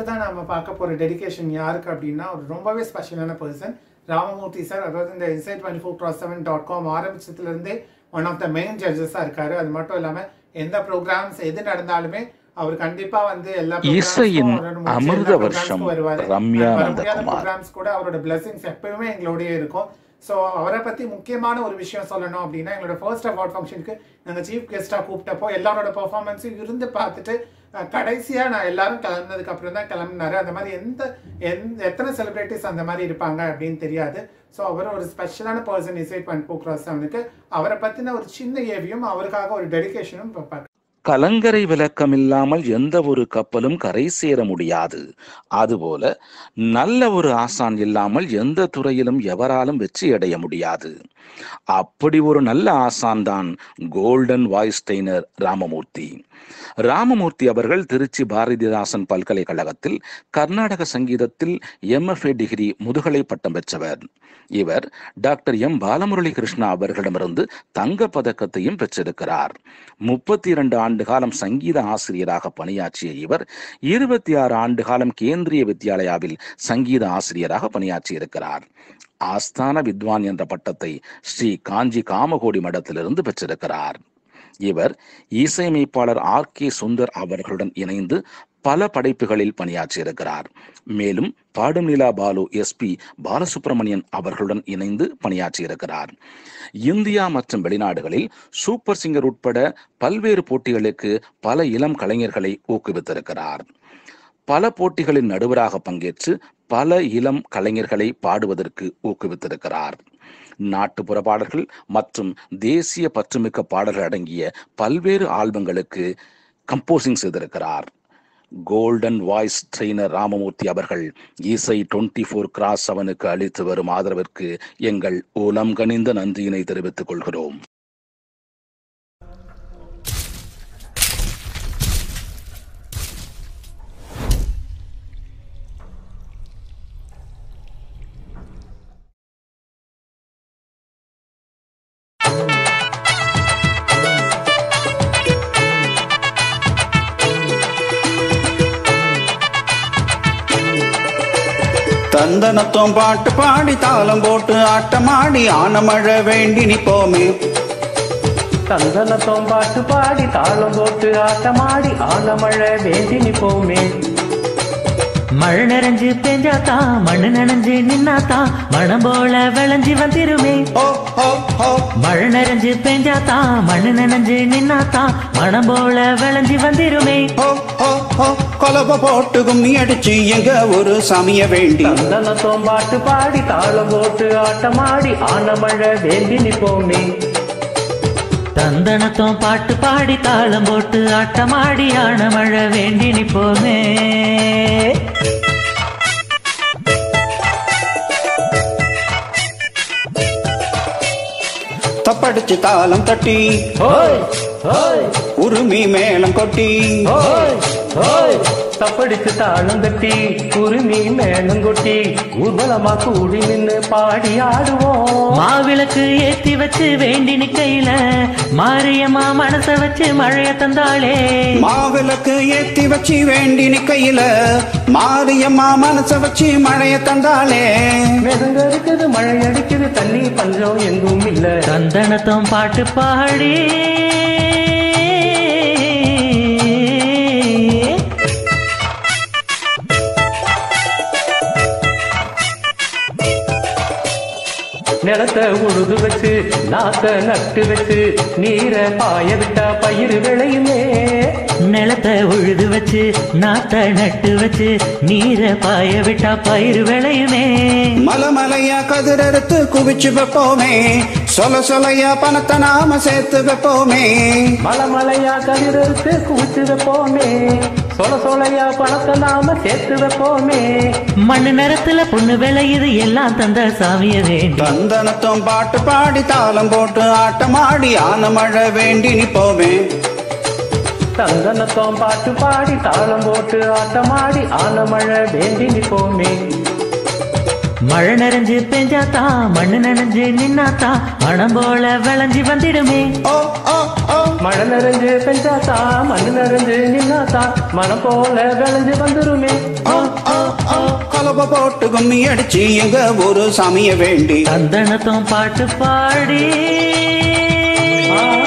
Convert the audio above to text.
அடுத்ததான் நம்ம பார்க்க போற டெடிகேஷன் யாருக்கு அப்படின்னா ஒரு ரொம்பவே ஸ்பெஷலான பர்சன் ராமமூர்த்தி சார் அதாவது இந்த insight twenty four cross seven dot com ஆரம்பிச்சதுல இருந்தே ஒன் ஆஃப் த மெயின் ஜட்ஜஸா இருக்காரு அது மட்டும் இல்லாம எந்த ப்ரோக்ராம்ஸ் எது நடந்தாலுமே அவர் கண்டிப்பா வந்து எல்லா இசையின் programs-க்கும் அவரோட முடிச்சு எல்லா அமிர்த programs-க்கும் வருஷம் வருவாரு. ரம்யா வர முடியாத நந்தகுமார். programs கூட அவரோட பிளெஸிங்ஸ் எப்பவுமே எங்களோடயே இருக்கும் ஸோ அவரை பத்தி முக்கியமான ஒரு விஷயம் சொல்லணும் அப்படின்னா எங்களோட ஃபர்ஸ்ட் அவார்ட் ஃபங்க்ஷனுக்கு நாங்க சீஃப் கெஸ்டா கூப்பிட்டப்போ எல்லாரோட பெர்ஃபார்மன்ஸும் இருந்து பார்த்துட்டு அஹ், கடைசியா நான் எல்லாரும் கிளம்புனதுக்கு அப்புறம் தான் கிளம்புனாரு அந்த மாதிரி எந்த எந்த எத்தனை செலிபிரிட்டிஸ் அந்த மாதிரி இருப்பாங்க அப்படின்னு தெரியாது ஸோ அவர் ஒரு ஸ்பெஷலான பர்சன் இசைட் பண்ணி போக்ராஸ் அவனுக்கு அவரை பத்தின ஒரு சின்ன ஏவியும் அவருக்காக ஒரு டெடிகேஷனும் பார்க்க கலங்கரை விளக்கம் இல்லாமல் எந்த ஒரு கப்பலும் கரை சேர முடியாது அதுபோல நல்ல ஒரு ஆசான் இல்லாமல் எந்த துறையிலும் எவராலும் வெற்றி அடைய முடியாது அப்படி ஒரு நல்ல ஆசான் தான் golden voice trainer Ramamoorthy Ramamoorthy அவர்கள் திருச்சி பாரதிதாசன் பல்கலைக்கழகத்தில் கர்நாடக சங்கீதத்தில் எம்எஃப்ஏ டிகிரி முதுகலை பட்டம் பெற்றவர் இவர் டாக்டர் எம் பாலமுரளி கிருஷ்ணா அவர்களிடமிருந்து தங்க பதக்கத்தையும் பெற்றிருக்கிறார் முப்பத்தி இரண்டு ஆண்டு காலம் சங்கீத ஆசிரியராக பணியாற்றிய இவர் இருபத்தி ஆறு ஆண்டு காலம் கேந்திரிய வித்யாலயாவில் சங்கீத ஆசிரியராக பணியாற்றியிருக்கிறார் ஆஸ்தான வித்வான் என்ற பட்டத்தை ஸ்ரீ காஞ்சி காமகோடி மடத்திலிருந்து பெற்றிருக்கிறார் இவர் இசையமைப்பாளர் ஆர் கே சுந்தர் அவர்களுடன் இணைந்து பல படைப்புகளில் பணியாற்றியிருக்கிறார் மேலும் பாடும் நிலா பாலு எஸ்பி பாலசுப்ரமணியன் அவர்களுடன் இணைந்து பணியாற்றியிருக்கிறார் இந்தியா மற்றும் வெளிநாடுகளில் சூப்பர் சிங்கர் உட்பட பல்வேறு போட்டிகளுக்கு பல இளம் கலைஞர்களை ஊக்குவித்திருக்கிறார் பல போட்டிகளின் நடுவராக பங்கேற்று பல இளம் கலைஞர்களை பாடுவதற்கு ஊக்குவித்திருக்கிறார் நாட்டுப்புற பாடல்கள் மற்றும் தேசிய பற்றுமிக்க பாடல்கள் அடங்கிய பல்வேறு ஆல்பங்களுக்கு கம்போசிங் செய்திருக்கிறார் கோல்டன் வாய்ஸ் ட்ரெய்னர் ராமமூர்த்தி அவர்கள் இசை டுவெண்ட்டி ஃபோர் கிராஸ் செவனுக்கு அளித்து வரும் ஆதரவிற்கு எங்கள் உலம் கனிந்த நன்றியினை தெரிவித்துக் கொள்கிறோம் தந்தனத்தோம் பாட்டு பாடி தாளம் போட்டு ஆட்டமாடி ஆனமழை வேண்டி நிப்போமே சந்தனத்தோம் பாட்டு பாடி தாளம் போட்டு ஆட்டமாடி ஆலமழை வேண்டி நிப்போமே மழை நிறைஞ்சு பெஞ்சாத்தான் மண்ணு நனைஞ்சு நின்னாத்தான் மனம் போல விளைஞ்சி வந்திருமே ஹோ ஹோ ஹோ மழை நிறைஞ்சு பெஞ்சாத்தான் மண்ணு நனைஞ்சு நின்னாத்தான் மனம் போல விளைஞ்சி வந்திருமே ஹோ ஹோ ஹோ கொலப போட்டு கும்மி அடிச்சு எங்க ஒரு சாமிய வேண்டி சந்தனத்தோம் பாட்டு பாடி தாளம் போட்டு ஆட்டமாடி ஆனமழை வேண்டி நிப்போமே தந்தனத்தோம் பாட்டு பாடி தாளம் போட்டு ஆட்டமாடி ஆன மழை வேண்டி நிப்போமே தப்படிச்சு தாளம் தட்டி ஹோய் ஹோய் உருமி மேளம் கொட்டி ஹோய் ஹோய் தப்படிச்சு தாளம் கட்டி குருமி மேளம் கொட்டி ஊர்வலமா கூடி நின்னு பாடி ஆடுவோம் மாவிளக்கு ஏத்தி வச்சு வேண்டி நிக்கையில மாரியம்மா மனச வச்சு மழைய தந்தாளே மாவிளக்கு ஏத்தி வச்சு வேண்டி நிக்கையில மாரியம்மா மனச வச்சு மழைய தந்தாளே மேகங்க இருக்குது மழை அடிக்குது தண்ணி பஞ்சம் எங்கும் இல்ல சந்தனத்தோம் பாட்டு பாடி நிலத்தை உழுது வச்சு நாத்த நட்டு வச்சு நீரை பாய விட்டா பயிர் விளையுமே நிலத்தை உழுது வச்சு நாத்த நட்டு வச்சு நீரை பாய விட்டா பயிர் விளையுமே மலமலையா கதிரெடுத்து குவிச்சு வைப்போமே சொல சொலையா பணத்தை நாம சேர்த்து வைப்போமே மலை மலையா கதிரெடுத்து குவிச்சு வைப்போமே சொல சொலையா பணத்தை நாம சேர்த்து வைப்போமே மண்ணு நேரத்துல பொண்ணு விளையுது எல்லாம் தந்த சாமிய வேண்டி தந்தனத்தம் பாட்டு பாடி தாளம் போட்டு ஆட்டமாடி ஆன மழை வேண்டி நிப்போமே தந்தனத்தோம் பாட்டு பாடி தாளம் போட்டு ஆட்டமாடி ஆன மழை வேண்டி நிப்போமே மழை நிறைஞ்சு பெஞ்சாத்தான் மண்ணு நனைஞ்சு நின்னாத்தான் மனம் போல விளைஞ்சி வந்திடுமே ஓ ஓ ஓ மழை நிறைஞ்சு பெஞ்சாத்தா மண்ணு நிறைஞ்சு நின்னாத்தா மனம் போல விளைஞ்சு வந்துருமே ஆ, ஆ, ஆ, கலப்பை போட்டு கும்மி அடிச்சு எங்க ஒரு சாமிய வேண்டி தந்தனத்தும் பாட்டு பாடி ஆ